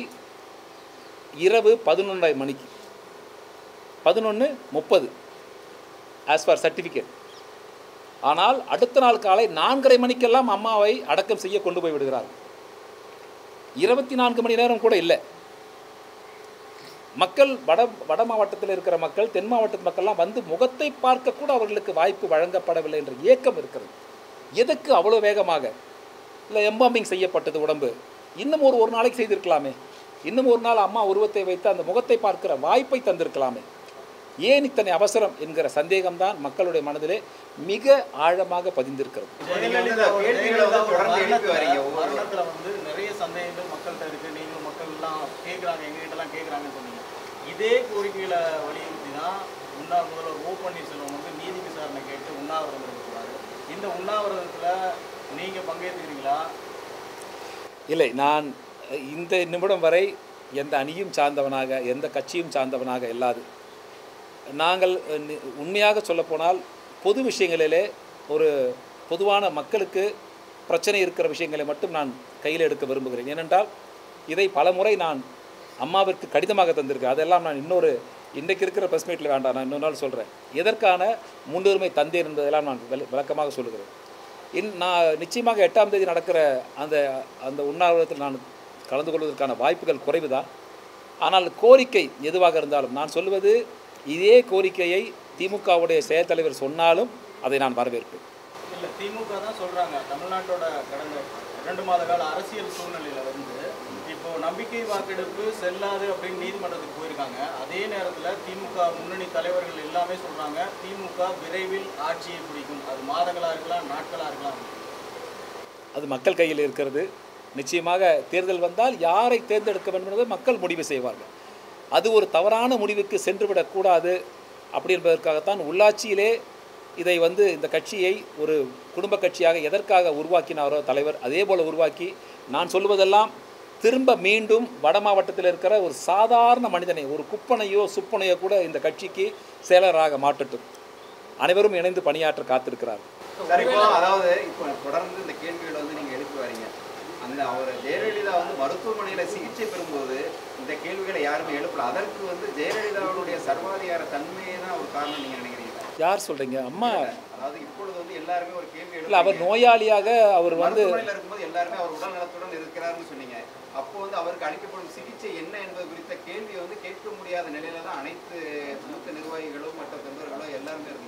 இரவு பதினொன்றரை மணிக்கு பதினொன்று முப்பது ஆஸ் ஃபார் சர்டிஃபிகேட் ஆனால் அடுத்த நாள் காலை நான்கரை மணிக்கெல்லாம் அம்மாவை அடக்கம் செய்ய கொண்டு போய் விடுகிறார்கள் இருபத்தி நான்கு மணி நேரம் கூட இல்லை மக்கள் வட வட மாவட்டத்தில் இருக்கிற மக்கள் தென் மாவட்டத்து மக்கள்லாம் வந்து முகத்தை பார்க்க கூட அவர்களுக்கு வாய்ப்பு வழங்கப்படவில்லை என்ற ஏக்கம் இருக்கிறது எதுக்கு அவ்வளோ வேகமாக இல்லை எம்பாம்பிங் செய்யப்பட்டது உடம்பு இன்னும் ஒரு ஒரு நாளைக்கு செய்திருக்கலாமே இன்னும் ஒரு நாள் அம்மா உருவத்தை வைத்து அந்த முகத்தை பார்க்கிற வாய்ப்பை தந்திருக்கலாமே ஏன் இத்தனை அவசரம் என்கிற சந்தேகம்தான் மக்களுடைய மனதிலே மிக ஆழமாக பதிந்திருக்கிறது நீங்க வந்து இந்த கேள்விகளை வந்து தொடர்ந்து எழுப்பி வரீங்க ஒவ்வொரு மரணத்துல வந்து நிறைய சந்தேகங்கள் மக்கள்கிட்ட இருக்கு நீங்க மக்கள் எல்லாம் கேட்குறாங்க எங்ககிட்ட எல்லாம் கேட்குறாங்கன்னு சொன்னீங்க இதே கோரிக்கைகளை வலியுறுத்தி தான் முன்னாள் முதல்வர் ஓ பன்னீர்செல்வம் வந்து நீதி விசாரணை கேட்டு உண்ணாவிரதம் இருக்கிறாரு இந்த உண்ணாவிரதத்துல நீங்க பங்கேற்றுக்கிறீங்களா இல்லை நான் இந்த நிமிடம் வரை எந்த அணியும் சார்ந்தவனாக எந்த கட்சியும் சார்ந்தவனாக இல்லாது நாங்கள் அஹ், நி- உண்மையாக சொல்லப்போனால் பொது விஷயங்களிலே ஒரு பொதுவான மக்களுக்கு பிரச்சனை இருக்கிற விஷயங்களை மட்டும் நான் கையில் எடுக்க விரும்புகிறேன் ஏனென்றால் இதை பலமுறை நான் அம்மாவிற்கு கடிதமாக தந்திருக்கேன் அதெல்லாம் நான் இன்னொரு இன்றைக்கு இருக்கிற ப்ரெஸ் மீட்டில் வேண்டாம் நான் இன்னொரு நாள் சொல்கிறேன் எதற்கான முன்னுரிமை தந்தேன் என்பதெல்லாம் நான் விள- விளக்கமாக சொல்லுகிறேன் இன் நான் நிச்சயமாக எட்டாம் தேதி நடக்கிற அந்த அந்த உண்ணாவிரதத்தில் நான் கலந்து கொள்வதற்கான வாய்ப்புகள் குறைவு தான் ஆனால் கோரிக்கை எதுவாக இருந்தாலும் நான் சொல்வது இதே கோரிக்கையை திமுகவுடைய செயல் தலைவர் சொன்னாலும் அதை நான் வரவேற்பேன் இல்ல திமுக தான் சொல்றாங்க தமிழ்நாட்டோட கடந்த இரண்டு மாத கால அரசியல் சூழ்நிலையில வந்து இப்போ நம்பிக்கை வாக்கெடுப்பு செல்லாது அப்படின்னு நீதிமன்றத்துக்கு போயிருக்காங்க அதே நேரத்துல திமுக முன்னணி தலைவர்கள் எல்லாமே சொல்றாங்க திமுக விரைவில் ஆட்சியை பிடிக்கும் அது மாதங்களா இருக்கலாம் நாட்களா இருக்கலாம் அது மக்கள் கையில் இருக்கிறது நிச்சயமாக தேர்தல் வந்தால் யாரை தேர்ந்தெடுக்க வேண்டும் என்பதை மக்கள் முடிவு செய்வார்கள் அது ஒரு தவறான முடிவுக்கு சென்றுவிடக்கூடாது அப்படி என்பதற்காகத்தான் உள்ளாட்சியிலே இதை வந்து இந்த கட்சியை ஒரு குடும்ப கட்சியாக எதற்காக உருவாக்கினாரோ தலைவர் அதே போல் உருவாக்கி நான் சொல்வதெல்லாம் திரும்ப மீண்டும் வட மாவட்டத்தில் இருக்கிற ஒரு சாதாரண மனிதனை ஒரு குப்பனையோ சுப்பனையோ கூட இந்த கட்சிக்கு செயலராக மாற்றட்டும் அனைவரும் இணைந்து பணியாற்ற காத்திருக்கிறார்கள் சார் இப்போ அதாவது இப்போ தொடர்ந்து இந்த கேள்விகளை வந்து நீங்க எழுப்பி வரீங்க அந்த அவர் ஜெயலலிதா வந்து மருத்துவமனையில சிகிச்சை பெறும்போது இந்த கேள்விகளை யாருமே எழுப்பல அதற்கு வந்து ஜெயலலிதாவுடைய சர்வாதிகார தன்மையே தான் ஒரு காரணம் நீங்க நினைக்கிறீங்க யார் சொல்கிறீங்க அம்மா அதாவது இப்பொழுது வந்து எல்லாருமே ஒரு கேள்வி இல்லை அவர் எழுப்பி நோயாளியாக அவர் வந்து மருத்துவமனையில இருக்கும்போது எல்லாருமே அவர் உடல் நலத்துடன் இருக்கிறாருன்னு சொன்னீங்க அப்போ வந்து அவருக்கு அளிக்கப்படும் சிகிச்சை என்ன என்பது குறித்த கேள்வியை வந்து கேட்க முடியாத நிலையில தான் அனைத்து மூத்த நிர்வாகிகளும் மற்ற தொண்டர்களும் எல்லாருமே இருக்கீங்க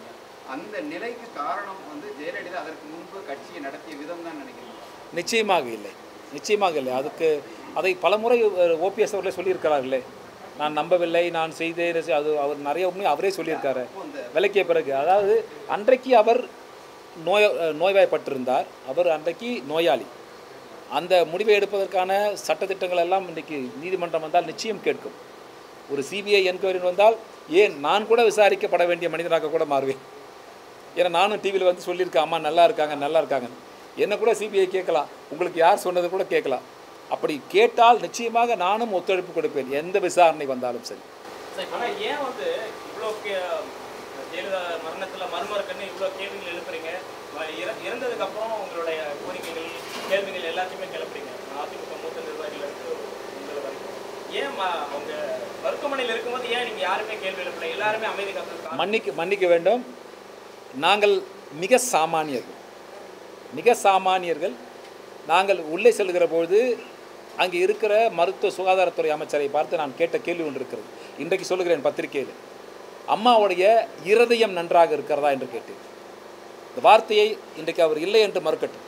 அந்த நிலைக்கு காரணம் வந்து ஜெயலலிதா அதற்கு முன்பு கட்சியை நடத்திய விதம் தான் நினைக்கிறீங்க நிச்சயமாக இல்லை நிச்சயமாக இல்லை அதுக்கு அதை பலமுறை ஓபிஎஸ் அவர்களே சொல்லியிருக்கிறார்களே நான் நம்பவில்லை நான் செய்தேன் அது அவர் நிறைய உண்மை அவரே சொல்லியிருக்காரு அப்போ அந்த விலக்கிய பிறகு அதாவது அன்றைக்கு அவர் நோய நோய்வாய்ப்பட்டிருந்தார் அவர் அன்றைக்கு நோயாளி அந்த முடிவை எடுப்பதற்கான சட்டத்திட்டங்கள் எல்லாம் இன்றைக்கு நீதிமன்றம் வந்தால் நிச்சயம் கேட்கும் ஒரு சிபிஐ என்கொயரி வந்தால் ஏன் நான் கூட விசாரிக்கப்பட வேண்டிய மனிதனாக கூட மாறுவேன் ஏன்னா நானும் டிவியில் வந்து சொல்லியிருக்கேன் அம்மா நல்லா இருக்காங்க நல்லா இருக்காங்க என்ன கூட சிபிஐ கேட்கலாம் உங்களுக்கு யார் சொன்னது கூட கேட்கலாம் அப்படி கேட்டால் நிச்சயமாக நானும் ஒத்துழைப்பு கொடுப்பேன் எந்த விசாரணை வந்தாலும் சரி சார் ஆனா ஏன் வந்து இவ்வளோ கே- ஜெயலலிதா மரணத்துல மர்மருக்குன்னு இவ்வளோ கேள்விகள் எழுப்புறீங்க ம- இற- இறந்ததுக்கு அப்புறம் உங்களுடைய கோரிக்கைகள் கேள்விகள் எல்லாத்தையுமே கிளப்புறீங்க அதிமுக மூத்த நிர்வாகிகள் இருந்து உங்களை வரைக்கும் ஏன் ம- அவங்க மருத்துவமனையில் இருக்கும்போது ஏன் நீங்க யாருமே கேள்வி எழுப்பல எல்லாருமே அமைதி காத்து மன்னிக்க மன்னிக்க வேண்டும் நாங்கள் மிக சாமானியர்கள் மிக சாமானியர்கள் நாங்கள் உள்ளே செல்கிற பொழுது அங்கே இருக்கிற மருத்துவ சுகாதாரத்துறை அமைச்சரை பார்த்து நான் கேட்ட கேள்வி ஒன்று இருக்கிறது இன்றைக்கு சொல்லுகிறேன் பத்திரிகையில் அம்மாவுடைய இருதயம் நன்றாக இருக்கிறதா என்று கேட்டேன் இந்த வார்த்தையை இன்றைக்கு அவர் இல்லை என்று மறுக்கட்டும்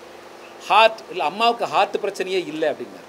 ஹார்ட் இல்லை அம்மாவுக்கு ஹார்ட் பிரச்சனையே இல்லை அப்படின்னார்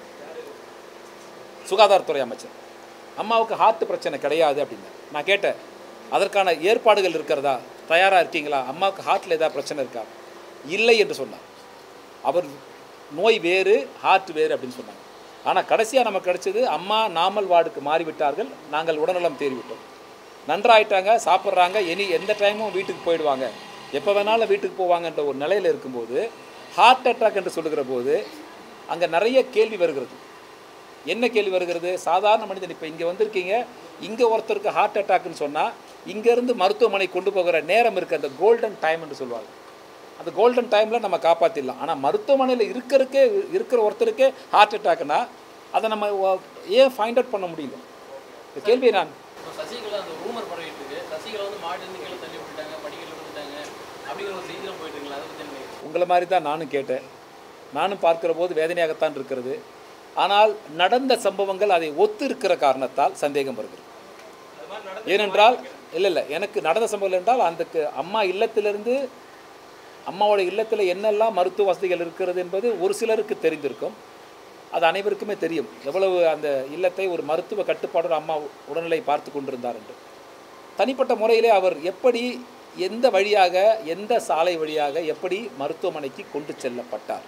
சுகாதாரத்துறை அமைச்சர் அம்மாவுக்கு ஹார்ட் பிரச்சனை கிடையாது அப்படின்னார் நான் கேட்டேன் அதற்கான ஏற்பாடுகள் இருக்கிறதா தயாராக இருக்கீங்களா அம்மாவுக்கு ஹார்ட்டில் ஏதாவது பிரச்சனை இருக்கா இல்லை என்று சொன்னார் அவர் நோய் வேறு ஹார்ட் வேறு அப்படின்னு சொன்னாங்க ஆனால் கடைசியாக நமக்கு கிடைச்சது அம்மா நாமல் வார்டுக்கு மாறிவிட்டார்கள் நாங்கள் உடல்நலம் தேறிவிட்டோம் நன்றாயிட்டாங்க சாப்பிட்றாங்க இனி எந்த டைமும் வீட்டுக்கு போயிடுவாங்க எப்போ வேணாலும் வீட்டுக்கு போவாங்கன்ற ஒரு நிலையில் இருக்கும்போது ஹார்ட் அட்டாக் என்று சொல்லுகிற போது அங்கே நிறைய கேள்வி வருகிறது என்ன கேள்வி வருகிறது சாதாரண மனிதன் இப்போ இங்கே வந்திருக்கீங்க இங்கே ஒருத்தருக்கு ஹார்ட் அட்டாக்னு சொன்னால் இங்கேருந்து மருத்துவமனை கொண்டு போகிற நேரம் இருக்குது அந்த கோல்டன் டைம் என்று சொல்லுவாங்க அந்த கோல்டன் டைமில் நம்ம காப்பாற்றிடலாம் ஆனால் மருத்துவமனையில் இருக்கிறதுக்கே இருக்கிற ஒருத்தருக்கே ஹார்ட் அட்டாக்னா அதை நம்ம ஒ- ஏன் ஃபைண்ட் அவுட் பண்ண முடியல இந்த கேள்வியை நான் இப்போ சசிகலா அந்த ரூமர் பரவிட்டு இருக்கு சசிகலா வந்து மாடிலிருந்து கீழே தள்ளி விட்டுட்டாங்க படிக்கல விட்டுட்டாங்க அப்படிங்கிற ஒரு செய்திலாம் போயிட்டு இருக்குங்களா அதை பற்றி என்ன நினைக்கிறீங்க? உங்களை மாதிரி தான் நானும் கேட்டேன் நானும் பார்க்கிற போது வேதனையாகத்தான் இருக்கிறது ஆனால் நடந்த சம்பவங்கள் அதை ஒத்து இருக்கிற காரணத்தால் சந்தேகம் வருகிறது அது மாதிரி நடந்து ஏனென்றால் இல்லை இல்லை எனக்கு நடந்த சம்பவம் என்றால் அந்த அம்மா இல்லத்திலிருந்து அம்மாவோட இல்லத்தில் என்னெல்லாம் மருத்துவ வசதிகள் இருக்கிறது என்பது ஒரு சிலருக்கு தெரிந்திருக்கும் அது அனைவருக்குமே தெரியும் எவ்வளவு அந்த இல்லத்தை ஒரு மருத்துவ கட்டுப்பாடோடு அம்மா உடல்நிலை பார்த்து கொண்டிருந்தார் என்று தனிப்பட்ட முறையிலே அவர் எப்படி எந்த வழியாக எந்த சாலை வழியாக எப்படி மருத்துவமனைக்கு கொண்டு செல்லப்பட்டார்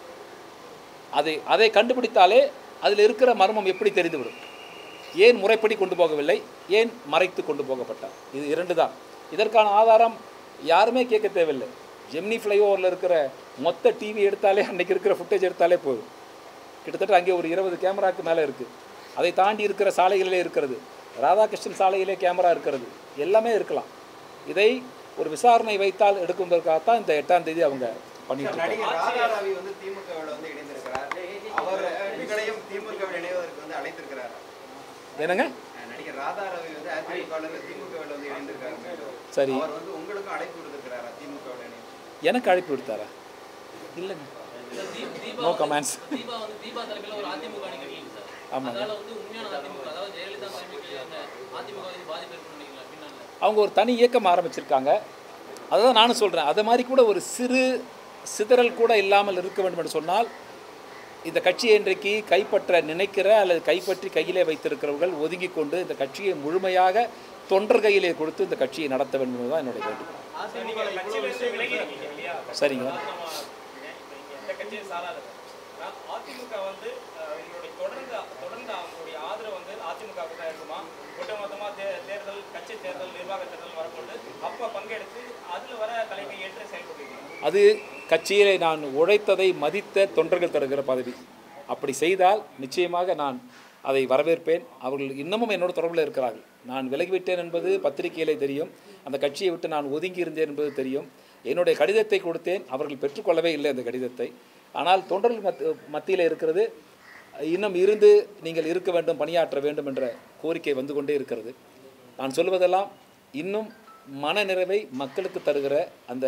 அதை அதை கண்டுபிடித்தாலே அதில் இருக்கிற மர்மம் எப்படி தெரிந்துவிடும் ஏன் முறைப்படி கொண்டு போகவில்லை ஏன் மறைத்து கொண்டு போகப்பட்டார் இது இரண்டு தான் இதற்கான ஆதாரம் யாருமே கேட்க தேவையில்லை ஜெமினி ஃப்ளைஓவரில் இருக்கிற மொத்த டிவி எடுத்தாலே அன்னைக்கு இருக்கிற ஃபுட்டேஜ் எடுத்தாலே போதும் கிட்டத்தட்ட அங்கே ஒரு இருபது கேமராக்கு மேலே இருக்குது அதை தாண்டி இருக்கிற சாலைகளிலே இருக்கிறது ராதாகிருஷ்ணன் சாலையிலே கேமரா இருக்கிறது எல்லாமே இருக்கலாம் இதை ஒரு விசாரணை வைத்தால் எடுக்கும்பதற்காகத்தான் இந்த எட்டாம் தேதி அவங்க பண்ணிட்டு இருக்காங்க நடிகர் ராதா ரவி வந்து திமுகவோட வந்து இணைந்திருக்கிறார் அவர் உங்களையும் திமுகவில் இணைவதற்கு வந்து அழைத்திருக்கிறார் என்னங்க அஹ் நடிகர் ராதா ரவி வந்து அதிமுகவில் இருந்து திமுகவில் வந்து இணைந்திருக்காரு மீண்டும். சரி அவர் வந்து உங்களுக்கும் அழைப்பு விடுத்திருக்கிறாரா திமுகவில் இணைந்து எனக்கு அழைப்பு விடுத்தாரா இல்லைங்க சார், தீ- தீபா No வந்து- comments. தீபா வந்து தீபா தலைமையில் ஒரு அதிமுக அணி கட்டிங்க சார் ஆமாங்க. அதனால வந்து உண்மையான அதிமுக அதாவது ஜெயலலிதா தலைமைக்கு அந்த அதிமுக வந்து பாதிப்பு ஏற்படும் நினைக்கிறீங்களா பின்னால அவங்க ஒரு தனி இயக்கம் ஆரம்பிச்சிருக்காங்க அதுதான் நானும் சொல்கிறேன் அது மாதிரி கூட ஒரு சிறு சிதறல் கூட இல்லாமல் இருக்க வேண்டும் என்று சொன்னால் இந்த கட்சியை இன்றைக்கு கைப்பற்ற நினைக்கிற அல்லது கைப்பற்றி கையிலே வைத்திருக்கிறவர்கள் ஒதுங்கி கொண்டு இந்த கட்சியை முழுமையாக தொண்டர் கையிலே கொடுத்து இந்த கட்சியை நடத்த வேண்டும் என்பதுதான் என்னுடைய வேண்டுகோள் நீங்க கட்சியில இருந்து விலகி இருக்கீங்க இல்லையா சரிங்க நம்ம இப்ப இங்க எந்த கட்சியும் சாராதது ஆனா, அதிமுக வந்து அஹ், உங்களுடைய தொடர்ந்து தொடர்ந்து அவங்களுடைய ஆதரவு வந்து அதிமுகவுக்கு தான் இருக்குமா ஒட்டுமொத்தமா தே- தேர்தல் கட்சி தேர்தல் நிர்வாக தேர்தல் வரப்போது அப்ப பங்கெடுத்து அதுல வர தலைமை ஏற்று செயல்படுவீங்க அது கட்சியிலே நான் உழைத்ததை மதித்த தொண்டர்கள் தருகிற பதவி அப்படி செய்தால் நிச்சயமாக நான் அதை வரவேற்பேன் அவர்கள் இன்னமும் என்னோட தொடர்பில் இருக்கிறார்கள் நான் விலகிவிட்டேன் என்பது பத்திரிகையிலே தெரியும் அந்த கட்சியை விட்டு நான் ஒதுங்கி இருந்தேன் என்பது தெரியும் என்னுடைய கடிதத்தை கொடுத்தேன் அவர்கள் பெற்றுக்கொள்ளவே இல்லை அந்த கடிதத்தை ஆனால் தொண்டர்கள் மத் மத்தியில் இருக்கிறது இன்னும் இருந்து நீங்கள் இருக்க வேண்டும் பணியாற்ற வேண்டும் என்ற கோரிக்கை வந்து கொண்டே இருக்கிறது நான் சொல்வதெல்லாம் இன்னும் மனநிறைவை மக்களுக்கு தருகிற அந்த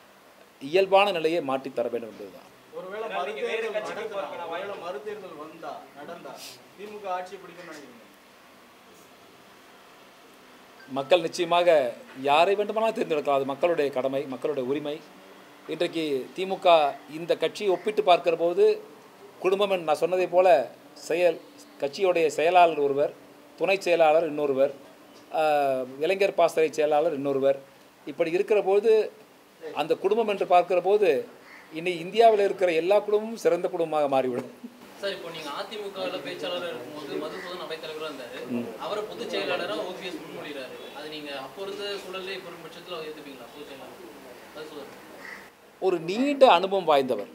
இயல்பான நிலையை மாற்றித் தர வேண்டும் என்பதுதான் ஒருவேளை அதனால நீங்க வேறு மறுதேர்தல் கட்சிக்கு நடந்தா, போறதுக்கான வாய்ப்பு ஒருவேளை மறுதேர்தல் வந்தா நடந்தா திமுக ஆட்சி பிடிக்கும்னு நினைக்கிறீங்க மக்கள் நிச்சயமாக யாரை வேண்டுமானாலும் தேர்ந்தெடுக்கலாம் அது மக்களுடைய கடமை மக்களுடைய உரிமை இன்றைக்கு திமுக இந்த கட்சியை ஒப்பிட்டு பார்க்கிற போது குடும்பம் என்று நான் சொன்னதை போல செயல் கட்சியுடைய செயலாளர் ஒருவர் துணை செயலாளர் இன்னொருவர் ஆஹ், இளைஞர் பாசறை செயலாளர் இன்னொருவர் இப்படி இருக்கிற போது அந்த குடும்பம் என்று பார்க்கிற போது இனி இந்தியாவில் இருக்கிற எல்லா குடும்பமும் சிறந்த குடும்பமாக மாறிவிடும் சார் இப்போ நீங்க அதிமுகவில் பேச்சாளராக இருக்கும்போது மதுசூதன் அவைத்தலைவராக இருந்தாரு அவரை பொதுச் செயலாளராக ஓபிஎஸ் முன்மொழிகிறாரு அது நீங்க அப்போ இருந்த சூழல்ல இப்போ ஒரு பட்சத்தில் ஏற்றுப்பீங்களா பொதுச் செயலாளர் மதுசூதன் ஒரு நீண்ட அனுபவம் வாய்ந்தவர்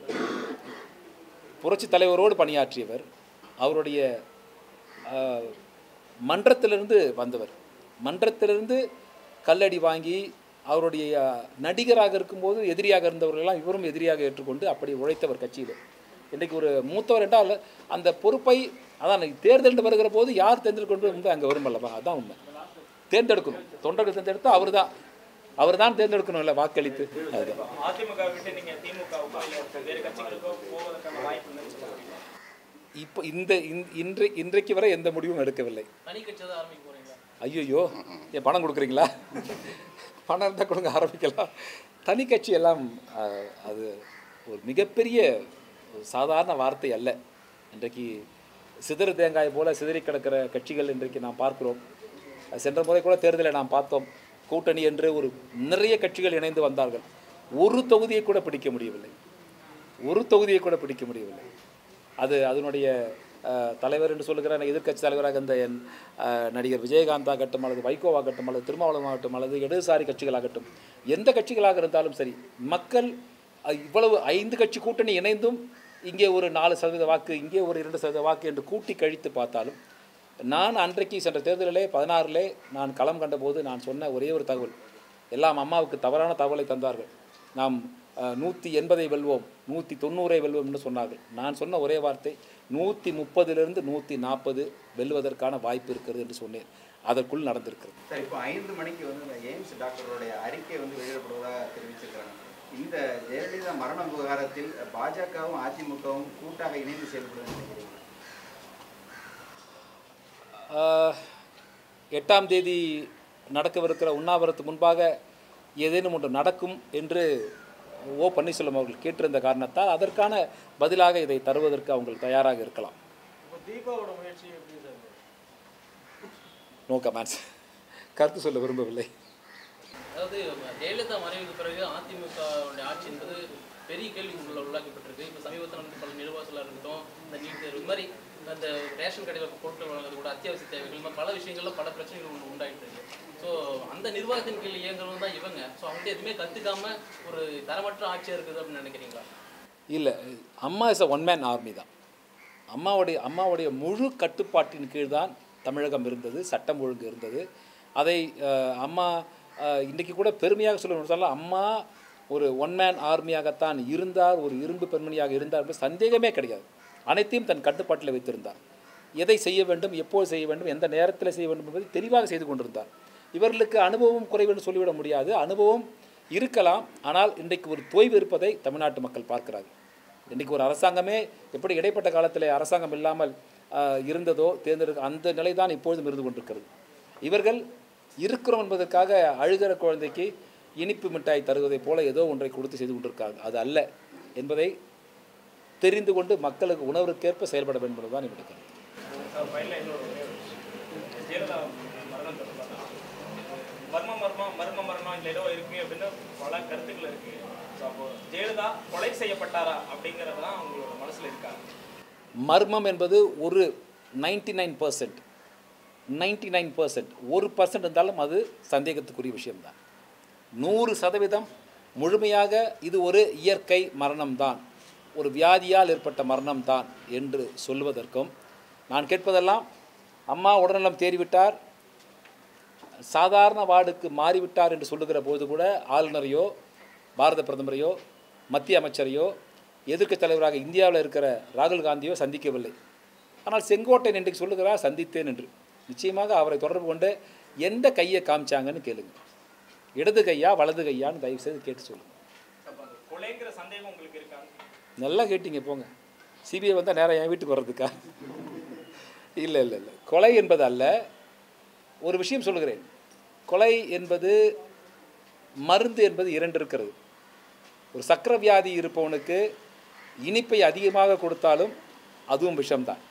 புரட்சி தலைவரோடு பணியாற்றியவர் அவருடைய ஆஹ், மன்றத்திலிருந்து வந்தவர் மன்றத்திலிருந்து கல்லடி வாங்கி அவருடைய ஆஹ், நடிகராக இருக்கும்போது எதிரியாக இருந்தவர்களெல்லாம் இவரும் எதிரியாக ஏற்றுக்கொண்டு அப்படி உழைத்தவர் கட்சியில் இன்றைக்கு ஒரு மூத்தவர் என்றால் அந்த பொறுப்பை அதான் தேர்தல் வருகிற போது யார் தேர்ந்தெடுக்கணும் வந்து அங்கே வரும் அல்லவா அதான் உண்மை தேர்ந்தெடுக்கணும் தொண்டர்கள் தேர்ந்தெடுத்து அவர் தான் அவர் தான் தேர்ந்தெடுக்கணும் இல்லை வாக்களித்து அதுதான் அதிமுக விட்டு நீங்க திமுகவுக்கோ இல்ல வேறு கட்சிகளுக்கோ போவதற்கான வாய்ப்பு இல்லைன்னு சொல்லுவாங்க இப்போ இந்த இன்- இன்றை இன்றைக்கு வரை எந்த முடிவும் எடுக்கவில்லை தனி கட்சி தான் ஆரம்பிக்க போறீங்களா ஐயோ ஏன் பணம் கொடுக்குறீங்களா பணம் இருந்தால் கொடுங்க ஆரம்பிக்கலாம் தனி கட்சி எல்லாம் ஆஹ், அது ஒரு மிகப்பெரிய ஒரு சாதாரண வார்த்தை அல்ல இன்றைக்கு சிதறு தேங்காய் போல சிதறி கிடக்கிற கட்சிகள் இன்றைக்கு நாம் பார்க்கிறோம் சென்ற முறை கூட தேர்தலை நாம் பார்த்தோம் கூட்டணி என்று ஒரு நிறைய கட்சிகள் இணைந்து வந்தார்கள் ஒரு தொகுதியை கூட பிடிக்க முடியவில்லை ஒரு தொகுதியை கூட பிடிக்க முடியவில்லை அது அதனுடைய அஹ், தலைவர் என்று சொல்லுகிற எதிர்க்கட்சி தலைவராக இருந்த என் அஹ், நடிகர் விஜயகாந்த் ஆகட்டும் அல்லது வைகோவாகட்டும் அல்லது திருமாவளவன் ஆகட்டும் அல்லது இடதுசாரி கட்சிகளாகட்டும் எந்த கட்சிகளாக இருந்தாலும் சரி மக்கள் அஹ், இவ்வளவு ஐந்து கட்சி கூட்டணி இணைந்தும் இங்கே ஒரு நாலு சதவீத வாக்கு இங்கே ஒரு இரண்டு சதவீத வாக்கு என்று கூட்டி கழித்து பார்த்தாலும் நான் அன்றைக்கு சென்ற தேர்தலிலே பதினாறிலே நான் களம் கண்டபோது நான் சொன்ன ஒரே ஒரு தகவல் எல்லாம் அம்மாவுக்கு தவறான தகவலை தந்தார்கள் நாம் நூற்றி எண்பதை வெல்வோம் நூற்றி தொண்ணூறை வெல்வோம் என்று சொன்னார்கள் நான் சொன்ன ஒரே வார்த்தை நூற்றி முப்பதிலிருந்து நூற்றி நாற்பது வெல்வதற்கான வாய்ப்பு இருக்கிறது என்று சொன்னேன் அதற்குள் நடந்திருக்கிறது சார் இப்போ ஐந்து மணிக்கு வந்து இந்த எய்ம்ஸ் டாக்டருடைய அறிக்கை வந்து வெளியிடப்படுவதாக தெரிவிச்சிருக்காங்க இந்த ஜெயலலிதா மரண விவகாரத்தில் பாஜகவும் அதிமுகவும் கூட்டாக இணைந்து செயல்படுவதுன்னு நினைக்கிறீங்க ஆஹ், எட்டாம் தேதி நடக்கவிருக்கிற உண்ணாவிரத்துக்கு முன்பாக ஏதேனும் ஒன்று நடக்கும் என்று ஓ பன்னீர்செல்வம் அவர்கள் கேட்டிருந்த காரணத்தால் அதற்கான பதிலாக இதை தருவதற்கு அவங்க தயாராக இருக்கலாம் இப்போ தீபாவோட முயற்சி எப்படி சார் நோ கமெண்ட்ஸ் கருத்து சொல்ல விரும்பவில்லை அதாவது ஜெயலலிதா மறைவுக்கு பிறகு அதிமுக உடைய ஆட்சி என்பது பெரிய கேள்விக்குள்ள உள்ளாக்கப்பட்டிருக்கு இப்போ சமீபத்தில் வந்து பல நிர்வாசலாக இருக்கட்டும் இந்த நீட் தேர்வு இது மாதிரி அந்த ரேஷன் கடையில் பொருட்கள் வழங்குறது கூட அத்தியாவசிய தேவைகள் இந்த மாதிரி பல விஷயங்கள்ல பல பிரச்சனைகள் ஒன்று உண்டாயிட்டு இருக்கு ஸோ அந்த நிர்வாகத்தின் கீழ் இயங்குறவங்க தான் இவங்க ஸோ அவங்க எதுவுமே கற்றுக்காம ஒரு தரமற்ற ஆட்சியாக இருக்குது அப்படின்னு நினைக்கிறீங்களா இல்லை அம்மா is a one man army தான் அம்மாவுடைய அம்மாவுடைய முழு கட்டுப்பாட்டின் கீழ் தான் தமிழகம் இருந்தது சட்டம் ஒழுங்கு இருந்தது அதை அஹ், அம்மா அஹ், இன்றைக்கு கூட பெருமையாக சொல்லணும் சொல்ல அம்மா ஒரு ஒன் மேன் ஆர்மியாகத்தான் இருந்தார் ஒரு இரும்பு பெண்மணியாக இருந்தார் என்பது சந்தேகமே கிடையாது அனைத்தையும் தன் கட்டுப்பாட்டில் வைத்திருந்தார் எதை செய்ய வேண்டும் எப்போது செய்ய வேண்டும் எந்த நேரத்தில் செய்ய வேண்டும் என்பதை தெளிவாக செய்து கொண்டிருந்தார் இவர்களுக்கு அனுபவம் குறைவு என்று சொல்லிவிட முடியாது அனுபவம் இருக்கலாம் ஆனால் இன்றைக்கு ஒரு தொய்வு இருப்பதை தமிழ்நாட்டு மக்கள் பார்க்கிறார்கள் இன்றைக்கி ஒரு அரசாங்கமே எப்படி இடைப்பட்ட காலத்தில் அரசாங்கம் இல்லாமல் ஆஹ், இருந்ததோ தேர்ந்தெடுக்க அந்த நிலை தான் இப்பொழுதும் இருந்து கொண்டிருக்கிறது இவர்கள் இருக்கிறோம் என்பதற்காக அழுகிற குழந்தைக்கு இனிப்பு மிட்டாய் தருவதைப் போல ஏதோ ஒன்றை கொடுத்து செய்து கொண்டிருக்காங்க அது அல்ல என்பதை தெரிந்து கொண்டு மக்களுக்கு உணர்வுக்கேற்ப செயல்பட வேண்டும் என்பதுதான் என்னுடைய கருத்து சார் ஃபைனலாக இன்னொரு ஒரே ஒரு விஷயம். ஜெயலலிதா மரணம் தொடர்பாக மர்ம மர்மம் மர்ம மரணம் இல்லை ஏதோ இருக்கு அப்படின்னு பல கருத்துக்கள் இருக்கு ஸோ அப்போ ஜெயலலிதா கொலை செய்யப்பட்டாரா அப்படிங்கிறது தான் உங்களோட மனசுல இருக்காங்க மர்மம் என்பது ஒரு ninety nine percent ninety nine percent ஒரு பர்சன்ட் இருந்தாலும் அது சந்தேகத்துக்குரிய விஷயம்தான் நூறு சதவீதம் முழுமையாக இது ஒரு இயற்கை மரணம்தான் ஒரு வியாதியால் ஏற்பட்ட மரணம்தான் என்று சொல்வதற்கும் நான் கேட்பதெல்லாம் அம்மா உடல்நலம் தேறிவிட்டார் சாதாரண வார்டுக்கு மாறிவிட்டார் என்று சொல்லுகிற போது கூட ஆளுநரையோ பாரத பிரதமரையோ மத்திய அமைச்சரையோ எதிர்க்கட்சி தலைவராக இந்தியாவில் இருக்கிற ராகுல் காந்தியோ சந்திக்கவில்லை ஆனால் செங்கோட்டையன் இன்றைக்கு சொல்லுகிறார் சந்தித்தேன் என்று நிச்சயமாக அவரை தொடர்பு கொண்டு எந்த கையை காமிச்சாங்கன்னு கேளுங்க இடது கையா வலது கையான்னு தயவு செய்து கேட்டு சொல்லுங்க அப்போ அந்த கொலைங்கிற சந்தேகம் உங்களுக்கு இருக்காங்க நல்லா கேட்டீங்க போங்க சிபிஐ வந்தால் நேரா என் வீட்டுக்கு வர்றதுக்கா இல்லை இல்லை இல்லை கொலை என்பது அல்ல ஒரு விஷயம் சொல்லுகிறேன் கொலை என்பது மருந்து என்பது இரண்டு இருக்கிறது ஒரு சக்கர வியாதி இருப்பவனுக்கு இனிப்பை அதிகமாக கொடுத்தாலும் அதுவும் விஷம்தான்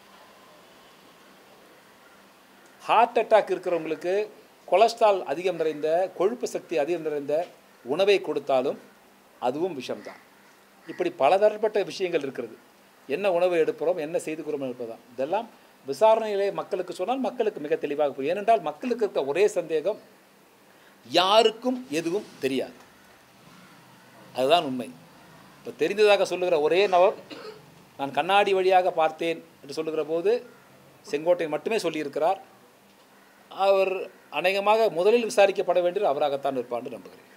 ஹார்ட் அட்டாக் இருக்கிறவங்களுக்கு கொலஸ்ட்ரால் அதிகம் நிறைந்த கொழுப்பு சக்தி அதிகம் நிறைந்த உணவை கொடுத்தாலும் அதுவும் விஷம்தான் இப்படி பலதரப்பட்ட விஷயங்கள் இருக்கிறது என்ன உணவு எடுக்கிறோம் என்ன செய்துக்கிறோம் என்பதுதான் இதெல்லாம் விசாரணையிலே மக்களுக்கு சொன்னால் மக்களுக்கு மிக தெளிவாக புரியும் ஏனென்றால் மக்களுக்கு இருக்க ஒரே சந்தேகம் யாருக்கும் எதுவும் தெரியாது அதுதான் உண்மை இப்போ தெரிந்ததாக சொல்லுகிற ஒரே நபர் நான் கண்ணாடி வழியாக பார்த்தேன் என்று சொல்லுகிற போது செங்கோட்டையன் மட்டுமே சொல்லியிருக்கிறார் அவர் அநேகமாக முதலில் விசாரிக்கப்பட வேண்டியது அவராகத்தான் இருப்பார் என்று நம்புகிறேன்